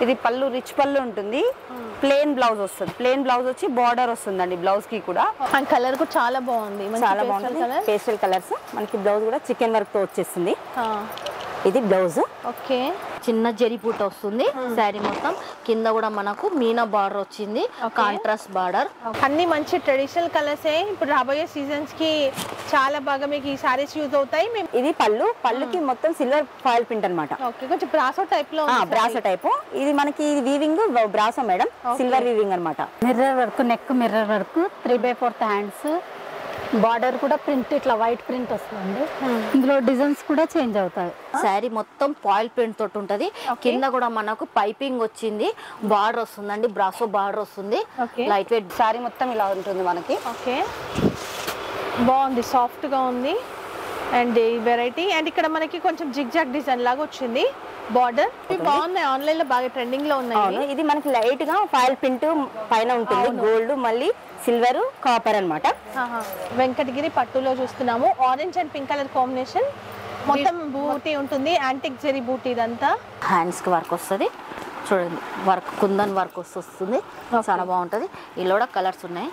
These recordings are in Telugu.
ఇది పళ్ళు రిచ్ పళ్ళు ఉంటుంది ప్లేన్ బ్లౌజ్ వస్తుంది ప్లేన్ బ్లౌజ్ వచ్చి బార్డర్ వస్తుందండి బ్లౌజ్ కి కూడా అండ్ కలర్ కూడా చాలా బాగుంది మంచి చాలా pastel బాగుంటుంది colour. పేస్టల్ కలర్స్ మనకి బ్లౌజ్ కూడా చికెన్ వర్క్ తో వచ్చేస్తుంది ఆ, ఇది బ్లౌజ్ ఓకే చిన్న జరి పూట వస్తుంది శారీ మొత్తం కింద కూడా మనకు మీనా బార్డర్ వచ్చింది కాంట్రాస్ట్ బార్డర్ అన్ని మంచి ట్రెడిషనల్ కలర్సే ఇప్పుడు రాబోయే సీజన్స్ కి చాలా బాగా మీకు ఈ సారీస్ యూజ్ అవుతాయి మేము ఇది పళ్ళు పళ్ళుకి మొత్తం సిల్వర్ ఫాయిల్ ప్రింట్ అనమాట ఓకే కొంచెం బ్రాసో టైప్ లో ఉంది బ్రాసో టైప్ ఇది మనకి weaving brasso madam silver weaving అనమాట mirror work neck mirror work three by fourth hands border కూడా ప్రింట్ ఇట్లా వైట్ ప్రింట్ వస్తుంది ఇందులో డిజైన్స్ కూడా చేంజ్ అవుతాయి శారీ మొత్తం పాయిల్ ప్రింట్ తోటి ఉంటది కింద కూడా మనకు పైపింగ్ వచ్చింది బార్డర్ వస్తుందండి బ్రాసో బార్డర్ వస్తుంది Okay. లైట్ వెయిట్ సారీ మొత్తం ఇలా ఉంటుంది మనకి ఓకే బాగుంది సాఫ్ట్ గా ఉంది అండ్ ఈ వెరైటీ అండ్ ఇక్కడ మనకి కొంచెం జిగ్ జాగ్ డిజైన్ లాగా వచ్చింది బార్డర్ బాగున్నాయి ఆన్లైన్ లో బాగా ట్రెండింగ్ లో ఉన్నాయి అవును ఇది మనకి లైట్ గా ఫాయిల్ ప్రింట్ పైన ఉంటుంది గోల్డ్ మళ్ళీ సిల్వర్ కాపర్ అన్నమాట ఆహా. వెంకటగిరి పట్టులో చూస్తున్నాము orange and pink colour combination మొత్తం బూటీ ఉంటుంది యాంటిక్ జెరీ బూటీ ఇదంతా హ్యాండ్స్ కి వర్క్ వస్తుంది చూడండి వర్క్ కుందన్ వర్క్ వస్తుంది చాలా బాగుంటది ఇలా కూడా కలర్స్ ఉన్నాయి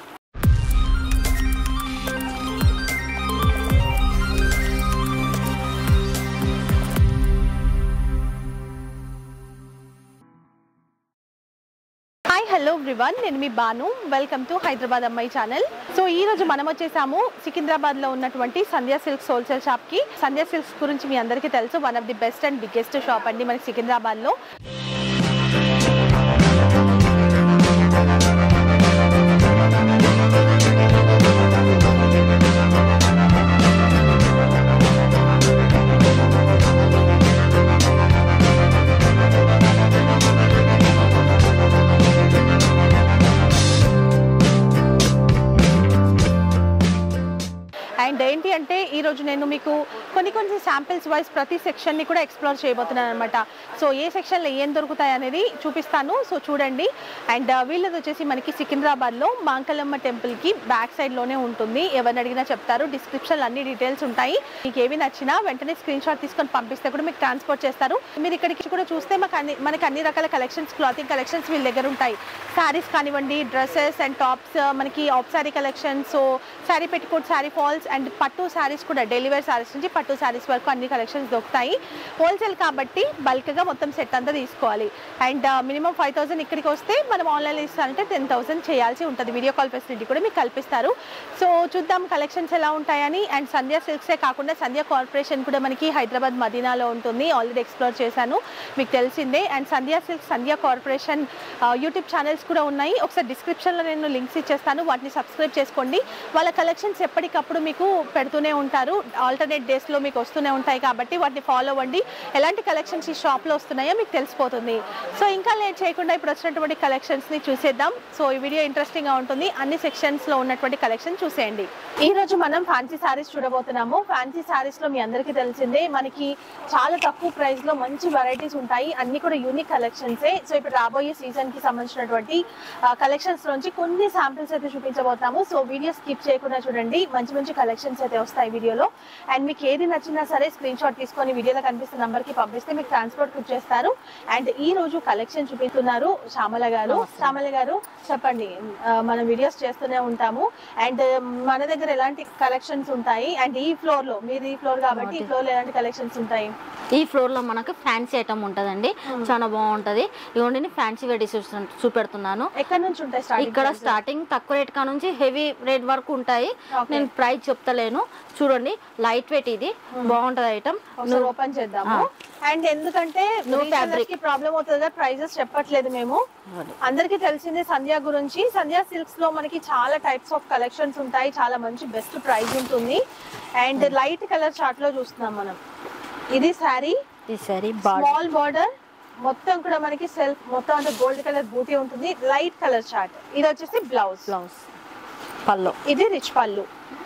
హాయ్ హలో ఎవ్రీవన్ నేను మీ బాను వెల్కమ్ టు హైదరాబాద్ అమ్మాయి ఛానల్ సో ఈ రోజు మనం వచ్చేసాము సికింద్రాబాద్ లో ఉన్నటువంటి సంధ్యా సిల్క్స్ హోల్సేల్ షాప్ కి సంధ్యా సిల్క్స్ గురించి మీ అందరికీ తెలుసు one of the best and biggest shop అండి మనకి సికింద్రాబాద్ లో అండ్ ఏంటి అంటే ఈ రోజు నేను మీకు కొన్ని కొన్ని శాంపిల్స్ వైజ్ ప్రతి సెక్షన్ ని కూడా ఎక్స్ప్లోర్ చేయబోతున్నాను అనమాట సో ఏ సెక్షన్ లో ఏం దొరుకుతాయి అనేది చూపిస్తాను సో చూడండి అండ్ వీళ్ళది వచ్చేసి మనకి సికింద్రాబాద్ లో మాంకలమ్మ టెంపుల్ కి బ్యాక్ సైడ్ లోనే ఉంటుంది ఎవరిని అడిగినా చెప్తారు డిస్క్రిప్షన్ అన్ని డీటెయిల్స్ ఉంటాయి మీకు ఏవి నచ్చినా వెంటనే స్క్రీన్ షాట్ తీసుకొని పంపిస్తే కూడా మీకు ట్రాన్స్పోర్ట్ చేస్తారు మీరు ఇక్కడికి కూడా చూస్తే మాకు అన్ని మనకి అన్ని రకాల కలెక్షన్స్ క్లాతింగ్ కలెక్షన్స్ వీళ్ళ దగ్గర ఉంటాయి శారీస్ కానివ్వండి డ్రెస్సెస్ అండ్ టాప్స్ మనకి half sari collection so sari petticoat sari falls and పట్టు శారీస్ కూడా డైలీ వేర్ శారీస్ నుంచి పట్టు శారీస్ వరకు అన్ని కలెక్షన్స్ దొరుకుతాయి హోల్సేల్ కాబట్టి బల్క్గా మొత్తం సెట్ అంతా తీసుకోవాలి అండ్ మినిమం ఫైవ్ థౌసండ్ ఇక్కడికి వస్తే మనం ఆన్లైన్లో ఇస్తానంటే టెన్ థౌసండ్ చేయాల్సి ఉంటుంది వీడియో కాల్ ఫెసిలిటీ కూడా మీకు కల్పిస్తారు సో చూద్దాం కలెక్షన్స్ ఎలా ఉంటాయని అండ్ సంధ్యా సిల్క్సే కాకుండా సంధ్యా కార్పొరేషన్ కూడా మనకి హైదరాబాద్ మదీనాలో ఉంటుంది ఆల్రెడీ ఎక్స్ప్లోర్ చేశాను మీకు తెలిసిందే and Sandhya silk Sandhya corporation YouTube channels కూడా ఉన్నాయి ఒకసారి డిస్క్రిప్షన్లో నేను లింక్స్ ఇచ్చేస్తాను వాటిని సబ్స్క్రైబ్ చేసుకోండి వాళ్ళ కలెక్షన్స్ ఎప్పటికప్పుడు మీకు పెడుతూనే ఉంటారు ఆల్టర్నేట్ డేస్లో మీకు వస్తూనే ఉంటాయి కాబట్టి వాటిని ఫాలో అవ్వండి ఎలాంటి కలెక్షన్స్ ఈ షాప్లో వస్తున్నాయో మీకు తెలిసిపోతుంది సో ఇంకా లేట్ చేయకుండా ఇప్పుడు వచ్చినటువంటి కలెక్షన్స్ని చూసేద్దాం సో ఈ వీడియో ఇంట్రెస్టింగ్గా ఉంటుంది అన్ని సెక్షన్స్లో ఉన్నటువంటి కలెక్షన్ చూసేయండి ఈ రోజు మనం ఫ్యాన్సీ సారీస్ చూడబోతున్నాము ఫ్యాన్సీ సారీస్ లో మీ అందరికీ తెలిసిందే మనకి చాలా తక్కువ ప్రైస్ లో మంచి వెరైటీస్ ఉంటాయి అన్ని కూడా యూనిక్ కలెక్షన్సే సో ఇప్పుడు రాబోయే సీజన్ కి సంబంధించినటువంటి కలెక్షన్స్ నుంచి కొన్ని శాంపిల్స్ అయితే చూపించబోతాము సో వీడియో స్కిప్ చేయకుండా చూడండి మంచి మంచి కలెక్షన్స్ అయితే వస్తాయి వీడియోలో అండ్ మీకు ఏది నచ్చినా సరే స్క్రీన్ షాట్ తీసుకొని వీడియోలో కనిపిస్తున్న నంబర్ కి పంపిస్తే మీకు ట్రాన్స్పోర్ట్ బుక్ చేస్తారు అండ్ ఈ రోజు కలెక్షన్ చూపిస్తున్నారు శ్యామల గారు శ్యామల గారు చెప్పండి ఆ, మనం వీడియోస్ చేస్తూనే ఉంటాము అండ్ మన దగ్గర ఎలాంటి కలెక్షన్స్ ఉంటాయి అండ్ ఈ ఫ్లోర్ లో మీరు ఈ ఫ్లోర్ కాబట్టి ఈ ఫ్లోర్ లో ఎలాంటి కలెక్షన్స్ ఉంటాయి ఈ ఫ్లోర్ లో మనకు ఫ్యాన్సీ ఐటమ్ ఉంటదండి చాలా బాగుంటది ఇవ్వండి ఫ్యాన్సీ వెరైటీస్ చూపెడుతున్నాను ఎక్కడి నుంచి ఉంటాయి స్టార్టింగ్ ఇక్కడ స్టార్టింగ్ తక్కువ రేట్ కా నుంచి హెవీ రేట్ వరకు ఉంటాయి Okay. నేను ప్రైస్ చెప్తలేను చూడండి లైట్ వెయిట్ ఇది బాగుంటది ఐటమ్ ఒకసారి ఓపెన్ చేద్దాము అండ్ ఎందుకంటే No retailers fabric. కి ప్రాబ్లం అవుతుంది కదా ప్రైజెస్ చెప్పట్లేదు మేము అందరికీ తెలిసిందే సంధ్య గురించి సంధ్య సిల్క్స్ లో మనకి చాలా టైప్స్ ఆఫ్ కలెక్షన్స్ ఉంటాయి చాలా మంచి బెస్ట్ ప్రైస్ ఉంటుంది అండ్ లైట్ కలర్ చార్ట్ లో చూస్తున్నాం మనం ఇది శారీ ఈ సారీ బాడీ స్మాల్ బార్డర్ మొత్తం కూడా మనకి సెల్ఫ్ మొత్తం అంటే గోల్డ్ కలర్ బూటీ ఉంటుంది లైట్ కలర్ చార్ట్ ఇది వచ్చేసి బ్లౌజ్ బ్లౌజ్ పల్లో ఇది రిచ్ పళ్ళు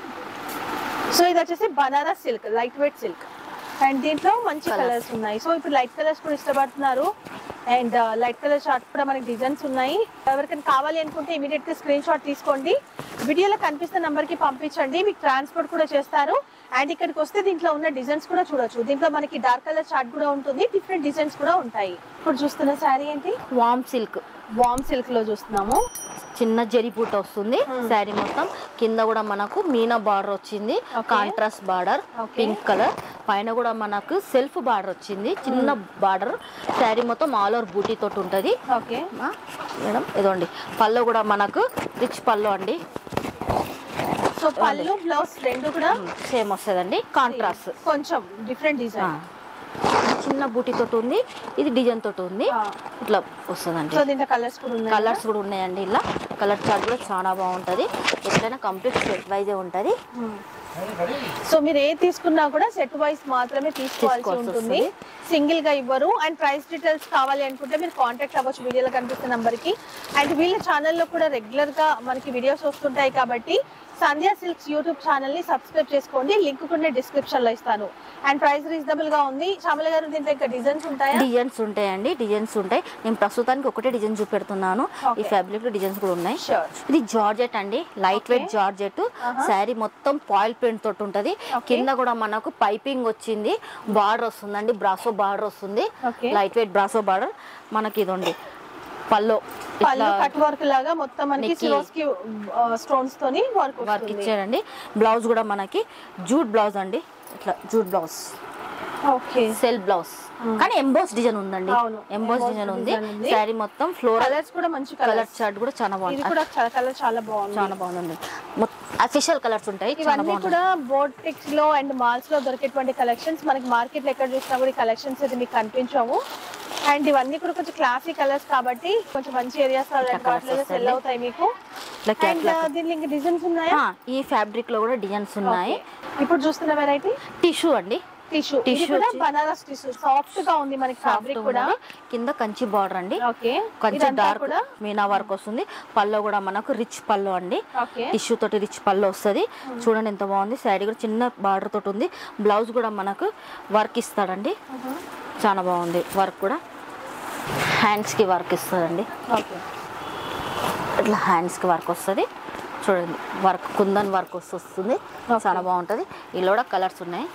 సో ఇది వచ్చేసి Banaras silk light weight silk and దీంట్లో మంచి Colours. కలర్స్ ఉన్నాయి సో ఇప్పుడు లైట్ కలర్స్ కూడా ఇష్టపడుతున్నారు అండ్ లైట్ కలర్ షార్ట్ కూడా మనకి డిజైన్స్ ఉన్నాయి ఎవరికైనా కావాలి అనుకుంటే ఇమీడియట్ గా స్క్రీన్ షాట్ తీసుకోండి వీడియోలో కనిపిస్తున్న నంబర్ కి పంపించండి మీకు ట్రాన్స్పోర్ట్ కూడా చేస్తారు అండ్ ఇక్కడికి వస్తే దీంట్లో ఉన్న డిజైన్స్ కూడా చూడొచ్చు దీంట్లో మనకి డార్క్ కలర్ షార్ట్ కూడా ఉంటుంది డిఫరెంట్ డిజైన్స్ కూడా ఉంటాయి ఇప్పుడు చూస్తున్న శారీ ఏంటి వామ్ సిల్క్ వామ్ సిల్క్ లో చూస్తున్నాము చిన్న జరి పూట వస్తుంది శారీ మొత్తం కింద కూడా మనకు మీనా బార్డర్ వచ్చింది Okay. Contrast border Okay. Pink colour పైన కూడా మనకు సెల్ఫ్ బార్డర్ వచ్చింది చిన్న బార్డర్ శారీ మొత్తం ఆల్ ఓవర్ బూటీ తోటి ఉంటుంది ఓకే ఆ, మేడం ఇదండి పళ్ళు కూడా మనకు రిచ్ పళ్ళు అండి సో పళ్ళు బ్లౌజ్ రెండు కూడా సేమ్ వస్తుందండి కాంట్రాస్ట్ కొంచెం డిఫరెంట్ డిజైన్ చిన్న బూటీ తోటి ఉంది ఇది డిజైన్ తోటి ఉంది ఆ. ఇట్లా వస్తుందండి సో దీంట్లో కలర్స్ కూడా ఉన్నాయి కలర్స్ కూడా ఉన్నాయండి ఇలా కలర్ చార్ట్ కూడా చాలా బాగుంటుంది ఎట్లయినా కంప్లీట్ సెట్ వైజే ఉంటుంది సో మీరు ఏ తీసుకున్నా కూడా సెట్ వైస్ మాత్రమే తీసుకోవాల్సి తీసుకోవాల్సి ఉంటుంది సింగిల్ గా ఇవ్వరు అండ్ ప్రైస్ డీటెయిల్స్ కావాలి అనుకుంటే మీరు కాంటాక్ట్ అవ్వచ్చు వీడియోలో కనిపిస్తున్న నంబర్ కి అండ్ వీళ్ళ ఛానల్లో కూడా రెగ్యులర్ గా మనకి వీడియోస్ వస్తుంటాయి కాబట్టి సంధ్యా సిల్క్స్ యూట్యూబ్ ఛానల్ ని సబ్స్క్రైబ్ చేసుకోండి లింక్ కూడా డిస్క్రిప్షన్ లో ఇస్తాను అండ్ ప్రైస్ రీజనబుల్ గా ఉంది శ్యామల గారు దీంట్లో ఇంకా డిజైన్స్ ఉంటాయా డిజైన్స్ ఉంటాయండి డిజైన్స్ ఉంటాయి నేను ప్రస్తుతానికి ఒకటే డిజైన్ చూపెడుతున్నాను ఈ Okay. ఫ్యాబ్రిక్ లో డిజైన్స్ కూడా ఉన్నాయి Sure. ఇది జార్జెట్ అండి లైట్ వెయిట్ జార్జెట్ శారీ మొత్తం పాయిల్ ప్రింట్ తోటి ఉంటది కింద కూడా మనకు పైపింగ్ వచ్చింది బార్డర్ వస్తుందండి బ్రాసో బార్డర్ వస్తుంది Okay. Light weight brasso border మనకి ఇదండి పల్లో పళ్ళు కట్ వర్క్ లాగా మొత్తం మనకి నెక్కి- సిరోస్ కి స్టోన్స్ తోని వర్క్ వర్క్ ఇచ్చారండి బ్లౌజ్ కూడా మనకి జూట్ బ్లౌజ్ అండి ఇట్లా jute blouse okay self blouse కానీ ఎంబోస్ డిజైన్ ఉందండి అవును. ఎంబోస్ Embossed డిజైన్ ఉంది design ఉంది. శారీ మొత్తం ఫ్లోరల్ కలర్స్ కూడా మంచి కలర్ కలర్స్ చార్ట్ కూడా చాలా ఇది బాగుంది కూడా చాలా కలర్ చాలా బాగుంది చాలా బాగుందండి అఫీషియల్ కలర్స్ ఉంటాయి చాలా ఇవన్నీ బాగుంటాయి కూడా బోటిక్స్ లో అండ్ మాల్స్ లో దొరికేటువంటి కలెక్షన్స్ మనకి మార్కెట్ లో ఎక్కడ చూసినా కూడా కలెక్షన్స్ అయితే మీకు కనిపించవు అండ్ ఇవన్నీ కూడా కొంచెం క్లాసీ కలర్స్ కాబట్టి కొంచెం మంచి ఏరియాస్ colours వాటిలో సెల్ వస్తాయి. అవుతాయి మీకు ఇట్లా అండ్ catalog. దీనిలో ఇంకా డిజైన్స్ ఉన్నాయా ఆ, ఈ ఫ్యాబ్రిక్ లో కూడా డిజైన్స్ ఉన్నాయి Okay. ఇప్పుడు చూస్తున్న వెరైటీ టిష్యూ అండి టిష్యూ ఇది Tissue కూడా వచ్చి- బనారస్ టిష్యూ సాఫ్ట్ గా ఉంది మనకి Soft ఫ్యాబ్రిక్ కూడా ఉన్నది. కింద కంచి బార్డర్ అండి ఓకే కొంచెం డార్క్ మీనా వర్క్ వస్తుంది పళ్ళు కూడా మనకు రిచ్ పళ్ళు అండి ఓకే టిష్యూ తోటి రిచ్ పళ్ళు వస్తుంది చూడండి ఎంత బాగుంది శారీ కూడా చిన్న బార్డర్ తోటి ఉంది బ్లౌజ్ కూడా మనకు వర్క్ ఇస్తాడండి చాలా బాగుంది వర్క్ కూడా హ్యాండ్స్ కి వర్క్ ఇస్తాడండి ఓకే ఇట్లా హ్యాండ్స్ కి వర్క్ వస్తుంది చూడండి వర్క్ కుందన్ వర్క్ వస్తుంది చాలా బాగుంటుంది ఇలా కూడా కలర్స్ ఉన్నాయి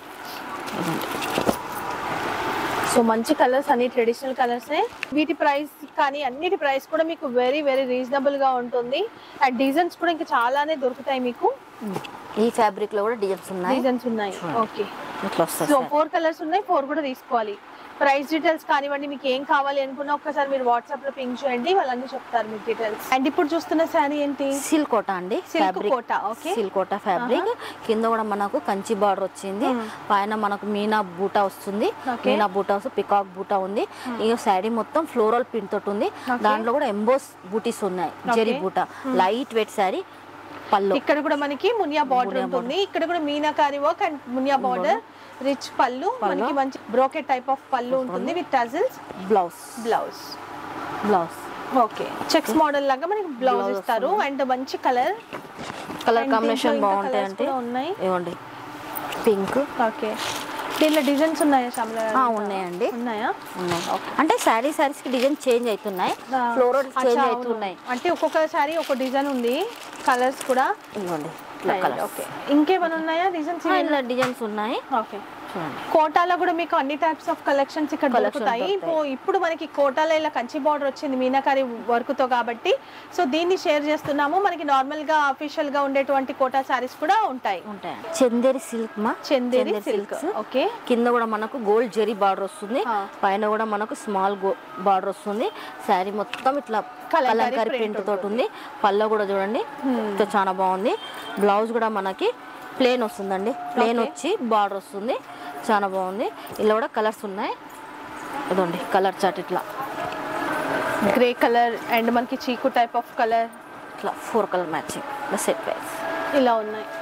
సో మంచి కలర్స్ అన్ని ట్రెడిషనల్ కలర్స్ వీటి ప్రైస్ కానీ అన్నిటి ప్రైస్ కూడా మీకు వెరీ వెరీ రీజనబుల్ గా ఉంటుంది అండ్ డిజైన్స్ కూడా ఇంకా చాలానే దొరుకుతాయి మీకు ఈ ఫ్యాబ్రిక్ లో కూడా డిజైన్స్ ఉన్నాయి డిజైన్స్ ఉన్నాయి ఓకే ఇట్లా వస్తుంది సో ఫోర్ కలర్స్ ఉన్నాయి ఫోర్ కూడా తీసుకోవాలి ప్రైస్ డీటెయిల్స్ కానివ్వండి మీకు ఏం కావాలి అనుకున్నా ఒక్కసారి మీరు వాట్సాప్ లో పింక్ చేయండి వాళ్ళన్నీ చెప్తారు మీకు డీటెయిల్స్ అండ్ ఇప్పుడు చూస్తున్న శారీ ఏంటి సిల్క్ కోట అండి Silk fabric Kota, okay. Silk Kota fabric కింద కూడా మనకు కంచి బార్డర్ వచ్చింది పైన మనకు మీనా బూటా వస్తుంది Okay. మీనా బూటా వస్తుంది పికాక్ బూటా ఉంది ఈ శారీ మొత్తం ఫ్లోరల్ ప్రింట్ తోటి ఉంది దాంట్లో కూడా ఎంబోస్ బూటీస్ ఉన్నాయి జెరీ Okay. బూటా లైట్ వెయిట్ శారీ పళ్ళు ఇక్కడ కూడా మనకి మునియా బార్డర్ ఉంటుంది ఇక్కడ కూడా మీనాకారి వర్క్ అండ్ మునియా బార్డర్ రిచ్ పళ్ళు మనకి మంచి బ్రోకెట్ టైప్ ఆఫ్ పళ్ళు ఉంటుంది with tassels blouse blouse blouse okay checks model లాగా మనకి బ్లౌజ్ Blouse ఇస్తారు అండ్ మంచి కలర్ కలర్ And కాంబినేషన్ దీంట్లో ఇంకా బాగుంటాయి colours అంటే కూడా ఉన్నాయి. ఇవ్వండి పింక్ ఓకే దీనిలో డిజైన్స్ ఉన్నాయా శ్యామల గారు? ఉన్నాయండి ఉన్నాయా ఉన్నాయి అంటే శారీ శారీస్ కి డిజైన్ చేంజ్ అవుతున్నాయి ఫ్లోరల్ అచ్చా, చేంజ్ అవును. అవుతున్నాయి అంటే ఒక్కొక్క సారీ ఒక డిజైన్ ఉంది కలర్స్ కూడా ఇవ్వండి ఇట్లా కలర్స్ ఓకే ఇంకేమైనా ఉన్నాయా డిజైన్స్ ఇలా డిజైన్స్ ఉన్నాయి ఓకే చూడండి కోటాలో కూడా మీకు అన్ని టైప్స్ ఆఫ్ కలెక్షన్స్ ఇక్కడ Collections దొరుకుతాయి దొరుకుతాయి. ఇప్పుడు ఇప్పుడు మనకి కోటాలో ఇలా కంచి బార్డర్ వచ్చింది మీనాకారి వర్క్ తో కాబట్టి సో దీన్ని షేర్ చేస్తున్నాము మనకి నార్మల్ గా అఫీషియల్ గా ఉండేటువంటి కోటా సారీస్ కూడా ఉంటాయి ఉంటాయి చందేరి సిల్క్ మా చందేరి సిల్క్ silks. ఓకే కింద కూడా మనకు గోల్డ్ జెరీ బార్డర్ వస్తుంది ఆ. పైన కూడా మనకు స్మాల్ బార్డర్ వస్తుంది శారీ మొత్తం ఇట్లా కలంకారీ కలంకారీ print ప్రింట్ తోటి ఉంది పళ్ళ కూడా చూడండి ఇంత చాలా బాగుంది బ్లౌజ్ కూడా మనకి ప్లేన్ వస్తుందండి ప్లేన్ Okay. వచ్చి బార్డర్ వస్తుంది చాలా బాగుంది ఇలా కూడా కలర్స్ ఉన్నాయి ఇదండి కలర్ చాట్ ఇట్లా గ్రే కలర్ అండ్ మనకి చీకు టైప్ ఆఫ్ కలర్ ఇట్లా four colour matching set wise ఇలా ఉన్నాయి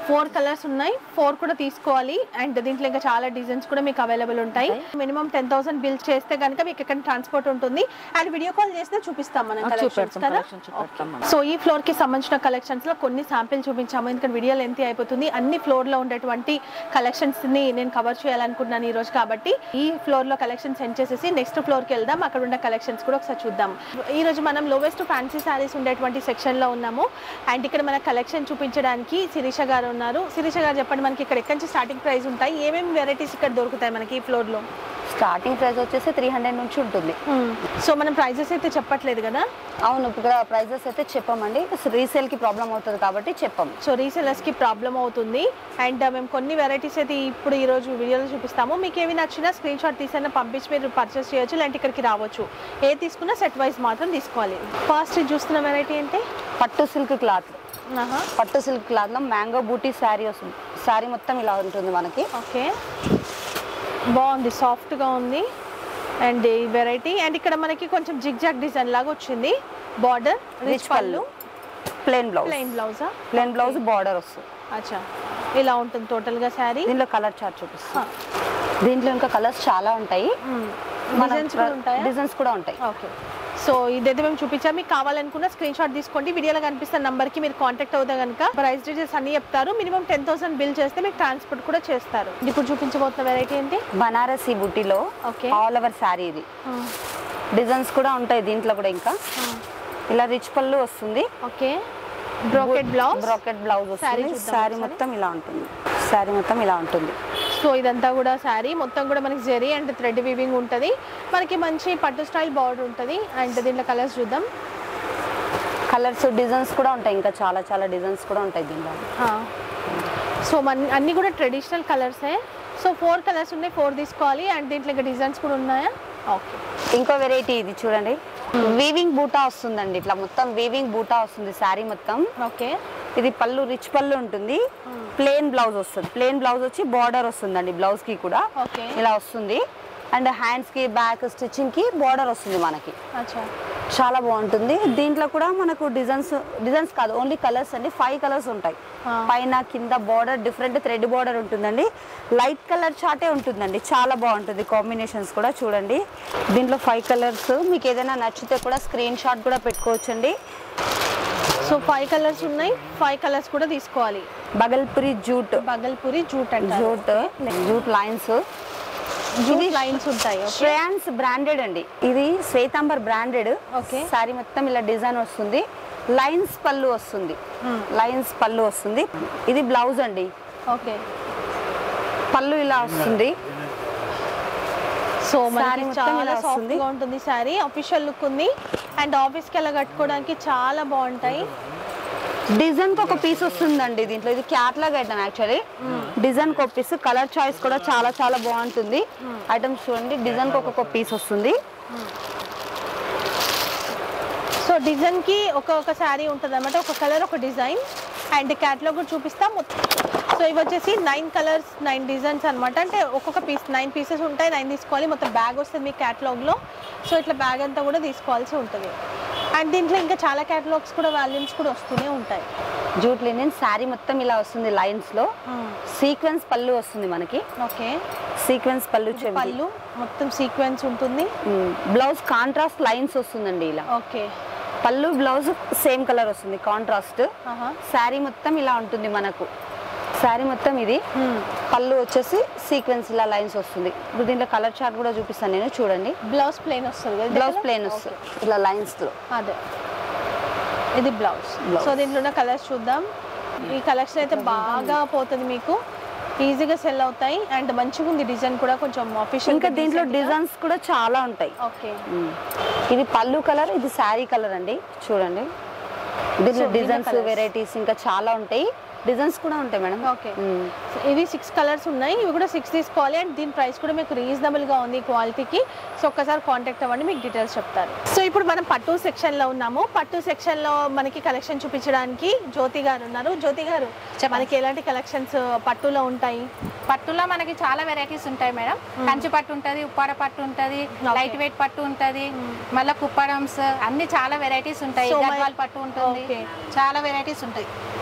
ఫోర్ కలర్స్ ఉన్నాయి ఫోర్ కూడా తీసుకోవాలి అండ్ దీంట్లో ఇంకా చాలా డిజైన్స్ కూడా మీకు అవైలబుల్ ఉంటాయి మినిమం టెన్ థౌసండ్ బిల్ చేస్తే కనుక మీకు ఇక్కడ ట్రాన్స్పోర్ట్ ఉంటుంది అండ్ వీడియో కాల్ చేస్తే చూపిస్తాం మనం ఆ, కలెక్షన్స్ చూపెడతాం, కదా collection చూపెడతాం మనం. సో ఈ ఫ్లోర్ కి సంబంధించిన కలెక్షన్స్ లో కొన్ని శాంపిల్ చూపించాము ఎందుకంటే వీడియో లెంత్ అయిపోతుంది అన్ని ఫ్లోర్ లో ఉండేటువంటి కలెక్షన్స్ ని నేను కవర్ చేయాలనుకుంటున్నాను ఈ రోజు కాబట్టి ఈ ఫ్లోర్ లో కలెక్షన్ సెండ్ చేసేసి నెక్స్ట్ ఫ్లోర్ కి వెళ్దాం అక్కడ ఉన్న కలెక్షన్స్ కూడా ఒకసారి చూద్దాం ఈ రోజు మనం లోవెస్ట్ ఫ్యాన్సీ శారీస్ ఉండేటువంటి సెక్షన్ లో ఉన్నాము అండ్ ఇక్కడ మన కలెక్షన్ చూపించడానికి శిరీష గారు ఉన్నారు శిరీష గారు చెప్పండి మనకి ఇక్కడ ఎక్కడి నుంచి స్టార్టింగ్ ప్రైస్ ఉంటాయి ఏమేమి వెరైటీస్ ఇక్కడ దొరుకుతాయి మనకి ఈ ఫ్లోర్ లో స్టార్టింగ్ ప్రైస్ వచ్చేసి త్రీ హండ్రెడ్ నుంచి ఉంటుంది సో మనం ప్రైజెస్ అయితే చెప్పట్లేదు కదా అవును ఇక్కడ ప్రైజెస్ అయితే చెప్పామండి రీసేల్ కి ప్రాబ్లం అవుతుంది కాబట్టి చెప్పాము సో రీసెలర్స్ కి ప్రాబ్లం అవుతుంది అండ్ మేము కొన్ని వెరైటీస్ అయితే ఇప్పుడు ఈ రోజు వీడియోలో చూపిస్తాము మీకు ఏవి నచ్చినా స్క్రీన్ షాట్ తీసైనా పంపించి మీరు పర్చేస్ చేయొచ్చు లేదంటే ఇక్కడికి రావచ్చు ఏ తీసుకున్నా సెట్ వైజ్ మాత్రం తీసుకోవాలి ఫస్ట్ చూస్తున్న వెరైటీ ఏంటి పట్టు సిల్క్ క్లాత్ ఆహా పట్టు సిల్క్ క్లాత్ లో మ్యాంగో బూటీ శారీ వస్తుంది శారీ మొత్తం ఇలా ఉంటుంది మనకి ఓకే బాగుంది సాఫ్ట్గా ఉంది అండ్ ఈ వెరైటీ అండ్ ఇక్కడ మనకి కొంచెం జిగ్ జాగ్ డిజైన్ లాగా వచ్చింది బార్డర్ రిచ్ రిచ్ పళ్ళు పళ్ళు ప్లెయిన్ బ్లౌజ్ ప్లెయిన్ బ్లౌజా ప్లెయిన్ బ్లౌజ్ బార్డర్ వస్తుంది అచ్చా ఇలా ఉంటుంది టోటల్గా శారీ దీనిలో కలర్ చార్ట్ చూపిస్తాం దీంట్లో ఇంకా కలర్స్ చాలా ఉంటాయి డిజైన్స్ కూడా ఉంటాయా డిజైన్స్ కూడా ఉంటాయి ఓకే సో ఇదైతే మేము చూపించాం మీకు కావాలనుకున్న స్క్రీన్ షాట్ తీసుకోండి వీడియోలో కనిపిస్తున్న నంబర్కి మీరు కాంటాక్ట్ అవుతే కనుక ప్రైస్ డీటెయిల్స్ అన్ని చెప్తారు మినిమం టెన్ థౌసండ్ బిల్ చేస్తే మీకు ట్రాన్స్పోర్ట్ కూడా చేస్తారు ఇప్పుడు చూపించబోతున్న వెరైటీ ఏంటి బనారసి బుట్టిలో ఓకే ఆల్ ఓవర్ శారీ ఇది డిజైన్స్ కూడా ఉంటాయి దీంట్లో కూడా ఇంకా ఇలా రిచ్ పళ్ళు వస్తుంది okay brocade blouse bracket blouse Saree వస్తుంది చూద్దాం శారీ ఒకసారి. మొత్తం ఇలా ఉంటుంది శారీ మొత్తం ఇలా ఉంటుంది సో ఇదంతా కూడా శారీ మొత్తం కూడా మనకి జెరీ అండ్ థ్రెడ్ వీవింగ్ ఉంటుంది మనకి మంచి పట్టు స్టైల్ బార్డర్ ఉంటుంది అండ్ దీంట్లో కలర్స్ చూద్దాం కలర్స్ డిజైన్స్ కూడా ఉంటాయి ఇంకా చాలా చాలా డిజైన్స్ కూడా ఉంటాయి దీంట్లో సో మన అన్ని కూడా ట్రెడిషనల్ కలర్సే సో ఫోర్ కలర్స్ ఉన్నాయి ఫోర్ తీసుకోవాలి అండ్ దీంట్లో ఇంకా డిజైన్స్ కూడా ఉన్నాయా ఓకే ఇంకో వెరైటీ ఇది చూడండి వీవింగ్ బూటా వస్తుందండి ఇట్లా మొత్తం వీవింగ్ బూటా వస్తుంది శారీ మొత్తం ఓకే ఇది పళ్ళు రిచ్ పళ్ళు ఉంటుంది ప్లెయిన్ బ్లౌజ్ వస్తుంది ప్లెయిన్ బ్లౌజ్ వచ్చి బార్డర్ వస్తుందండి బ్లౌజ్ కి కూడా ఓకే ఇలా వస్తుంది అండ్ హ్యాండ్స్ కి బ్యాక్ స్టిచ్చింగ్ కి బార్డర్ వస్తుంది మనకి అచ్చా చాలా బాగుంటుంది దీంట్లో కూడా మనకు డిజైన్స్ డిజైన్స్ కాదు ఓన్లీ కలర్స్ అండి ఫైవ్ కలర్స్ ఉంటాయి ఆ. పైన కింద బార్డర్ డిఫరెంట్ థ్రెడ్ బార్డర్ ఉంటుందండి లైట్ కలర్ చాటే ఉంటుందండి చాలా బాగుంటుంది కాంబినేషన్స్ కూడా చూడండి దీంట్లో ఫైవ్ కలర్స్ మీకు ఏదైనా నచ్చితే కూడా స్క్రీన్ షాట్ కూడా పెట్టుకోవచ్చండి సో ఫైవ్ కలర్స్ ఉన్నాయి ఫైవ్ కలర్స్ కూడా తీసుకోవాలి బగల్పురి జూట్ బగల్పూరి జూట్ అంటారు jute jute lines jute lines ఉంటాయి ఓకే శ్రేయాన్స్ బ్రాండెడ్ అండి ఇది శ్వేతాంబర్ బ్రాండెడ్ Okay. సారీ మొత్తం ఇలా డిజైన్ వస్తుంది లైన్స్ పళ్ళు వస్తుంది లైన్స్ పళ్ళు వస్తుంది ఇది బ్లౌజ్ అండి ఓకే పళ్ళు ఇలా వస్తుంది సో Saree మనకి మొత్తం చాలా ఇలా సాఫ్ట్ వస్తుంది. గా ఉంటుంది శారీ అఫీషియల్ లుక్ ఉంది అండ్ ఆఫీస్ కి అలా కట్టుకోవడానికి చాలా బాగుంటాయి డిజైన్ కి ఒక పీస్ వస్తుందండి దీంట్లో ఇది క్యాట్లాగ్ ఐటమ్ యాక్చువల్లీ డిజైన్ కి ఒక పీస్ కలర్ చాయిస్ కూడా చాలా చాలా బాగుంటుంది ఐటమ్స్ చూడండి డిజైన్ కి ఒక్కొక్క పీస్ వస్తుంది సో డిజైన్ కి ఒక్కొక్క శారీ ఉంటుంది అనమాట ఒక కలర్ ఒక డిజైన్ అండ్ క్యాట్లాగ్ కూడా చూపిస్తాం మొత్తం సో ఇవి వచ్చేసి నైన్ కలర్స్ నైన్ డిజైన్స్ అన్నమాట అంటే ఒక్కొక్క పీస్ నైన్ పీసెస్ ఉంటాయి నైన్ తీసుకోవాలి మొత్తం బ్యాగ్ వస్తుంది మీ క్యాటలాగ్లో సో ఇట్లా బ్యాగ్ అంతా కూడా తీసుకోవాల్సి ఉంటుంది అండ్ దీంట్లో ఇంకా చాలా క్యాటలాగ్స్ కూడా వాల్యూమ్స్ కూడా వస్తూనే ఉంటాయి జూట్ లినిన్ శారీ మొత్తం ఇలా వస్తుంది లైన్స్ లో సీక్వెన్స్ పళ్ళు వస్తుంది మనకి ఓకే సీక్వెన్స్ పళ్ళు చెంది పళ్ళు మొత్తం సీక్వెన్స్ ఉంటుంది బ్లౌజ్ కాంట్రాస్ట్ లైన్స్ వస్తుందండి ఇలా ఓకే పళ్ళు బ్లౌజ్ సేమ్ కలర్ వస్తుంది కాంట్రాస్ట్ ఆహా. శారీ మొత్తం ఇలా ఉంటుంది మనకు శారీ మొత్తం ఇది Hmm. పళ్ళు వచ్చేసి సీక్వెన్స్ ఇలా లైన్స్ వస్తుంది ఇప్పుడు దీంట్లో కలర్ చార్ట్ కూడా చూపిస్తాను నేను చూడండి బ్లౌజ్ ప్లెయిన్ వస్తుంది కదా బ్లౌజ్ దీంట్లో? ప్లేన్ వస్తుంది ఇలా లైన్స్ లో అదే ఇది బ్లౌజ్ Blouse. సో దీంట్లో ఉన్న కలర్స్ చూద్దాం ఈ కలెక్షన్ అయితే బాగా పోతుంది మీకు ఈజీగా సెల్ అవుతాయి అండ్ మంచిగా ఉంది డిజైన్ కూడా కొంచెం ఆఫీషియల్ ఇంకా దీంట్లో డిజైన్స్ కూడా చాలా ఉంటాయి ఓకే Hmm. ఇది పళ్ళు కలర్ ఇది శారీ కలర్ అండి చూడండి దీంట్లో So, దీంట్లో డిజైన్స్ colours. వెరైటీస్ ఇంకా చాలా ఉంటాయి డిజైన్స్ కూడా ఉంటాయి మేడం ఓకే ఇవి సిక్స్ కలర్స్ ఉన్నాయి ఇవి కూడా సిక్స్ తీసుకోవాలి అండ్ దీని ప్రైస్ కూడా మీకు రీజనబుల్ గా ఉంది క్వాలిటీకి సో ఒక్కసారి కాంటాక్ట్ అవ్వండి మీకు డీటెయిల్స్ చెప్తారు సో ఇప్పుడు మనం పట్టు సెక్షన్ లో ఉన్నాము పట్టు సెక్షన్ లో మనకి కలెక్షన్ చూపించడానికి జ్యోతి గారు ఉన్నారు జ్యోతి గారు మనకి ఎలాంటి కలెక్షన్స్ పట్టులో ఉంటాయి పట్టులో మనకి చాలా వెరైటీస్ ఉంటాయి మేడం కంచి పట్టు ఉంటది ఉప్పాడ పట్టు ఉంటది లైట్ వెయిట్ పట్టు ఉంటది మళ్ళీ కుప్పడమ్స్ అన్ని చాలా వెరైటీస్ ఉంటాయి So, గద్వాల్ మరి- పట్టు ఉంటుంది Okay. చాలా వెరైటీస్ ఉంటాయి